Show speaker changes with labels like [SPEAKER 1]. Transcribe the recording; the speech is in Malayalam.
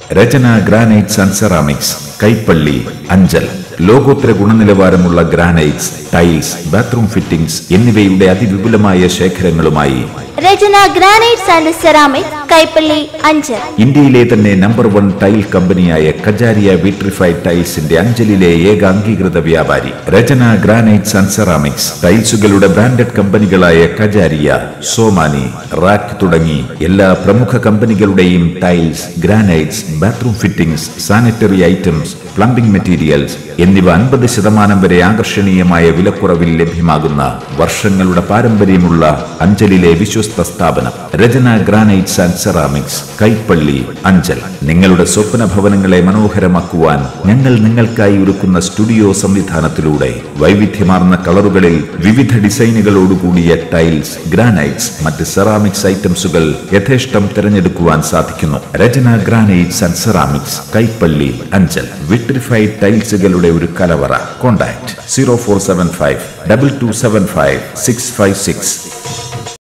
[SPEAKER 1] Rachana granites and ceramics Kaippally Anchal ലോകോത്തര ഗുണനിലവാരമുള്ള ഗ്രാനൈറ്റ്സ് ടൈൽസ് ബാത്റൂം ഫിറ്റിംഗ്സ് എന്നിവയുടെ അതിവിപുലമായ ശേഖരങ്ങളുമായി
[SPEAKER 2] Rachana granites and ceramic Kaippally Anchal
[SPEAKER 1] ഇന്ത്യയിലെ തന്നെ നമ്പർ വൺ ടൈൽ കമ്പനിയായ കജാരിയ വിട്രിഫൈഡ് ടൈൽസിന്റെ അഞ്ചലിലെ ഏക അംഗീകൃത വ്യാപാരി രചന ഗ്രാനൈറ്റ്സ് ആൻഡ് സെറാമിക്സ് ടൈൽസുകളുടെ ബ്രാൻഡഡ് കമ്പനികളായ കജാരിയ സോമാനി റാക്ക് തുടങ്ങി എല്ലാ പ്രമുഖ കമ്പനികളുടെയും tiles granites bathroom fittings sanitary items plumbing materials എന്നിവ അൻപത് ശതമാനം വരെ ആകർഷണീയമായ വിലക്കുറവിൽ ലഭ്യമാകുന്ന വർഷങ്ങളുടെ പാരമ്പര്യമുള്ള അഞ്ചലിലെ വിശ്വസ്ത സ്ഥാപനം Rachana granites and ceramics Kaippally Anchal നിങ്ങളുടെ സ്വപ്ന ഭവനങ്ങളെ മനോഹരമാക്കുവാൻ ഞങ്ങൾ നിങ്ങൾക്കായി ഒരുക്കുന്ന സ്റ്റുഡിയോ സംവിധാനത്തിലൂടെ വൈവിധ്യമാർന്ന കളറുകളിൽ വിവിധ ഡിസൈനുകളോടുകൂടിയ ടൈൽസ് ഗ്രാനൈറ്റ്സ് മറ്റ് സെറാമിക്സ് ഐറ്റംസുകൾ യഥേഷ്ടം തിരഞ്ഞെടുക്കുവാൻ സാധിക്കുന്നു Rachana granites and ceramics Kaippally Anchal vitrified ടൈൽസുകളുടെ ഒരു കലവറ contact zero four seven five double two seven five six five six